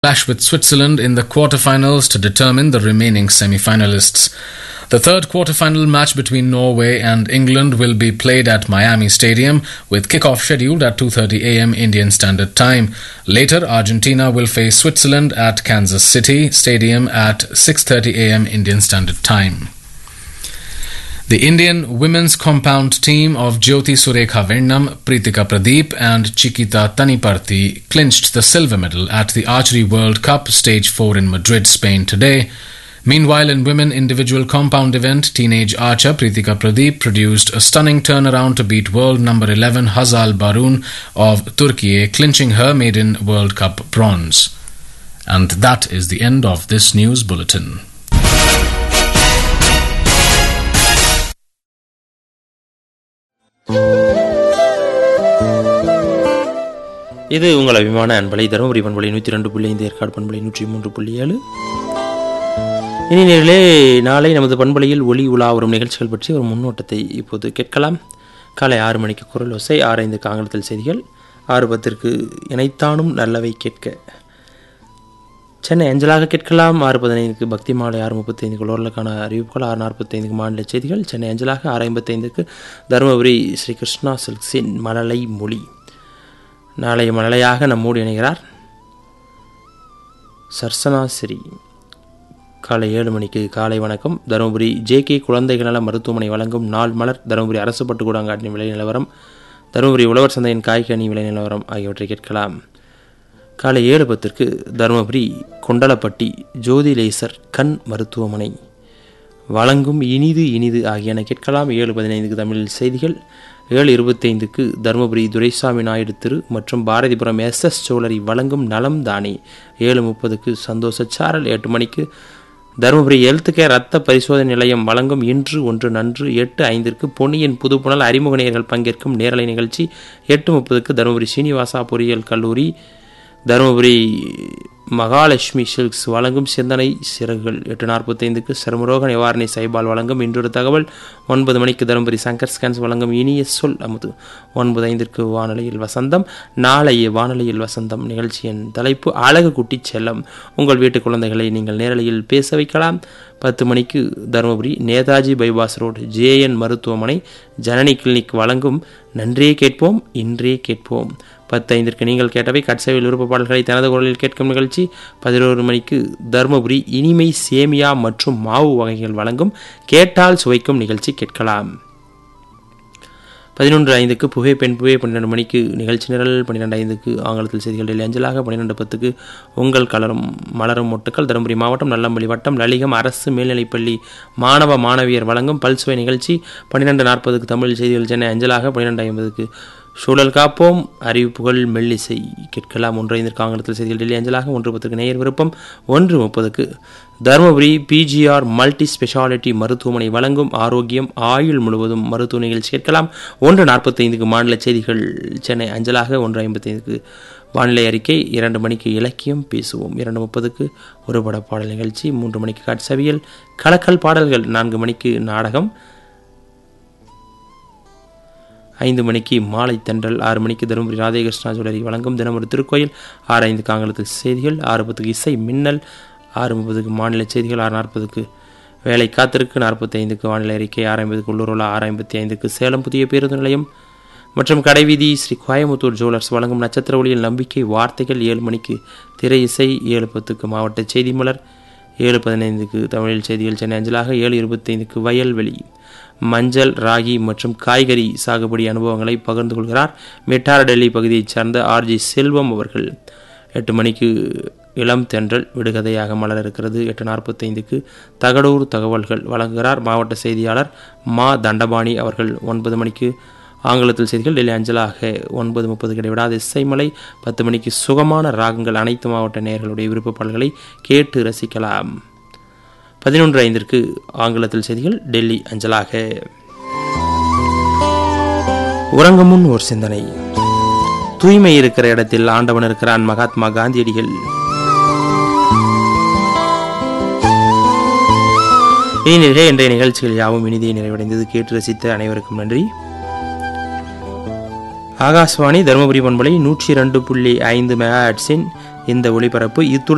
clash with Switzerland in the quarterfinals to determine the remaining semi-finalists. The third quarterfinal match between Norway and England will be played at Miami Stadium with kickoff scheduled at 2:30 a.m. Indian Standard Time. Later, Argentina will face Switzerland at Kansas City Stadium at 6:30 a.m. Indian Standard Time. The Indian women's compound team of Jyoti Surekha Vennam, Pritika Pradeep, and Chiquita Taniparthi clinched the silver medal at the Archery World Cup Stage 4 in Madrid, Spain today. Meanwhile, in women individual compound event, teenage archer Pritika Pradeep produced a stunning turnaround to beat world number 11 Hazal Barun of Turkey, clinching her maiden World Cup bronze. And that is the end of this news bulletin. இது உங்கள் அபிமான அன்பலை தருமபுரி பண்பலை நூற்றி ரெண்டு புள்ளி ஐந்து ஏற்காடு பண்பலை நூற்றி மூன்று புள்ளி ஏழு இனி நேரிலே நாளை நமது பண்பலையில் ஒளி உலா வரும் நிகழ்ச்சிகள் பற்றி ஒரு முன்னோட்டத்தை இப்போது கேட்கலாம் காலை ஆறு மணிக்கு குரல் ஓசை ஆறு ஐந்துக்கு ஆங்கிலத்தில் செய்திகள் ஆறு பத்திற்கு இணைத்தானும் நல்லவை கேட்க சென்னை அஞ்சலாக கேட்கலாம் ஆறு பதினைந்துக்கு பக்தி மாலை ஆறு முப்பத்தைந்துக்கு லோரலுக்கான அறிவிப்புகள் ஆறு நாற்பத்தைந்துக்கு மாநில செய்திகள் சென்னை அஞ்சலாக ஆறு ஐம்பத்தைந்துக்கு தருமபுரி ஸ்ரீ கிருஷ்ணா சில்க்ஸின் மழலை மொழி நாளைய மழலையாக நம்மோடு இணைகிறார் சர்சனா ஸ்ரீ காலை ஏழு மணிக்கு காலை வணக்கம் தருமபுரி ஜேகே குழந்தைகள் நல மருத்துவமனை வழங்கும் நாள் மலர் தருமபுரி அரசு பட்டுக்கூடாங்காட்டின் விலை நிலவரம் தருமபுரி உழவர் சந்தையின் காய்கனி விலை நிலவரம் ஆகியவற்றை கேட்கலாம் காலை ஏழு பத்திற்கு தருமபுரி கொண்டலப்பட்டி ஜோதி லேசர் கண் மருத்துவமனை வழங்கும் இனிது இனிது ஆகியன கேட்கலாம் ஏழு பதினைந்துக்கு தமிழில் செய்திகள் ஏழு இருபத்தைந்துக்கு தருமபுரி துரைசாமி நாயுடு திரு மற்றும் பாரதிபுரம் எஸ் எஸ் சோழரி வழங்கும் நலம் தானே ஏழு முப்பதுக்கு சந்தோஷ சாரல் எட்டு மணிக்கு தருமபுரி ஹெல்த் கேர் ரத்த பரிசோதனை நிலையம் வழங்கும் இன்று ஒன்று நன்று எட்டு ஐந்திற்கு பொன்னியின் புதுப்புணல் அறிமுக நேயர்கள் பங்கேற்கும் நேரலை நிகழ்ச்சி எட்டு முப்பதுக்கு தருமபுரி சீனிவாசா பொறியியல் கல்லூரி தருமபுரி மகாலட்சுமி சில்க்ஸ் வழங்கும் சிந்தனை சிறகுகள் எட்டு நாற்பத்தைந்துக்கு சருமரோக நிவாரணி சைபால் வழங்கும் இன்றொரு தகவல் ஒன்பது மணிக்கு தருமபுரி சங்கர் ஸ்கேன்ஸ் வழங்கும் இனிய சொல் அமுது ஒன்பது ஐந்திற்கு வானொலியில் வசந்தம் நாளைய வானொலியில் வசந்தம் நிகழ்ச்சியின் தலைப்பு அழகு குட்டி செல்லம் உங்கள் வீட்டு குழந்தைகளை நீங்கள் நேரலையில் பேச வைக்கலாம் பத்து மணிக்கு Dharmapuri Netaji bypass road JN மருத்துவமனை ஜனனி கிளினிக் வழங்கும் நன்றே கேட்போம் இன்றே கேட்போம் பத்து ஐந்திற்கு நீங்கள் கேட்டவை கட்சவில் விருப்ப பாடல்களை தனது குரலில் கேட்கும் நிகழ்ச்சி பதினோரு மணிக்கு தருமபுரி இனிமை சேமியா மற்றும் மாவு வகைகள் வழங்கும் கேட்டால் சுவைக்கும் நிகழ்ச்சி கேட்கலாம் பதினொன்று ஐந்துக்கு புகை பெண் புகை பன்னிரெண்டு மணிக்கு நிகழ்ச்சி நிரல் பன்னிரெண்டு ஐந்துக்கு ஆங்கிலத்தில் செய்திகள் டெல்லி அஞ்சலாக பன்னிரெண்டு பத்துக்கு உங்கள் கலரும் மலரும் மொட்டுக்கள் தருமபுரி மாவட்டம் நல்லம்பள்ளி வட்டம் லலிகம் அரசு மேல்நிலைப்பள்ளி மாணவ மாணவியர் வழங்கும் பல்சுவை நிகழ்ச்சி பன்னிரெண்டு நாற்பதுக்கு தமிழ் செய்திகள் சென்னை அஞ்சலாக பன்னிரெண்டு ஐம்பதுக்கு சூழல் காப்போம் அறிவிப்புகள் மெல்லிசை கேட்கலாம் ஒன்று ஐந்திற்கு ஆங்கிலத்தில் செய்திகள் டெல்லி அஞ்சலாக ஒன்று பத்துக்கு நேயர் விருப்பம் ஒன்று முப்பதுக்கு தருமபுரி பிஜிஆர் மல்டி ஸ்பெஷாலிட்டி மருத்துவமனை வழங்கும் ஆரோக்கியம் ஆயுள் முழுவதும் மருத்துவ நிகழ்ச்சி கேட்கலாம் ஒன்று நாற்பத்தைந்துக்கு மாநில செய்திகள் சென்னை அஞ்சலாக ஒன்று ஐம்பத்தைந்துக்கு வானிலை அறிக்கை இரண்டு மணிக்கு இலக்கியம் பேசுவோம் இரண்டு முப்பதுக்கு ஒரு பட பாடல் நிகழ்ச்சி மூன்று மணிக்கு காட்சவியல் கலக்கல் பாடல்கள் நான்கு மணிக்கு நாடகம் ஐந்து மணிக்கு மாலை தென்றல் ஆறு மணிக்கு தருமபுரி ராதேகிருஷ்ணா ஜுவல்லரி வழங்கும் தினமொரு திருக்கோயில் ஆறு ஐந்து காங்கிலத்தில் செய்திகள் ஆறு பத்துக்கு இசை மின்னல் ஆறு முப்பதுக்கு மாநில செய்திகள் ஆறு நாற்பதுக்கு வேலை காத்திருக்கு நாற்பத்தி ஐந்துக்கு வானிலை அறிக்கை ஆறு ஐம்பதுக்கு உள்ளூர்வலா ஆறு ஐம்பத்தி ஐந்துக்கு சேலம் புதிய பேருந்து நிலையம் மற்றும் கடைவீதி ஸ்ரீ கோயமுத்தூர் ஜுவல்லர்ஸ் வழங்கும் நட்சத்திர ஒளியில் நம்பிக்கை வார்த்தைகள் ஏழு மணிக்கு திரை இசை ஏழு பத்துக்கு மாவட்ட செய்தி மலர் ஏழு பதினைந்துக்கு தமிழில் செய்திகள் சென்னை அஞ்சலாக ஏழு இருபத்தைந்துக்கு வயல்வெளி மஞ்சள் ராகி மற்றும் காய்கறி சாகுபடி அனுபவங்களை பகிர்ந்து கொள்கிறார் மெட்டார டெல்லி பகுதியைச் சார்ந்த ஆர்ஜி செல்வம் அவர்கள் எட்டு மணிக்கு இளம் தென்றல் விடுகதையாக மலர் இருக்கிறது எட்டு நாற்பத்தைந்துக்கு தகடூர் தகவல்கள் வழங்குகிறார் மாவட்ட செய்தியாளர் மா தண்டபாணி அவர்கள் ஒன்பது மணிக்கு ஆங்கிலத்தில் செய்திகள் டெல்லி அஞ்சலாக ஒன்பது முப்பது இடைவிடாத இசைமலை பத்து மணிக்கு சுகமான ராகங்கள் அனைத்து மாவட்ட நேயர்களுடைய விருப்ப பாடல்களை கேட்டு ரசிக்கலாம் பதினொன்று ஐந்திற்கு ஆங்கிலத்தில் செய்திகள் டெல்லி அஞ்சலாக உறங்கும் முன் ஒரு சிந்தனை தூய்மை இருக்கிற இடத்தில் ஆண்டவன் இருக்கிறான் மகாத்மா காந்தியடிகள் இனிநிலை இன்றைய நிகழ்ச்சிகள் யாவும் இனிதே நிறைவடைந்தது கேட்டு ரசித்த அனைவருக்கும் நன்றி ஆகாஷ்வாணி தருமபுரி பண்பலை நூற்றி ரெண்டு புள்ளி ஐந்து மெகா இந்த ஒளிபரப்பு இத்துடன்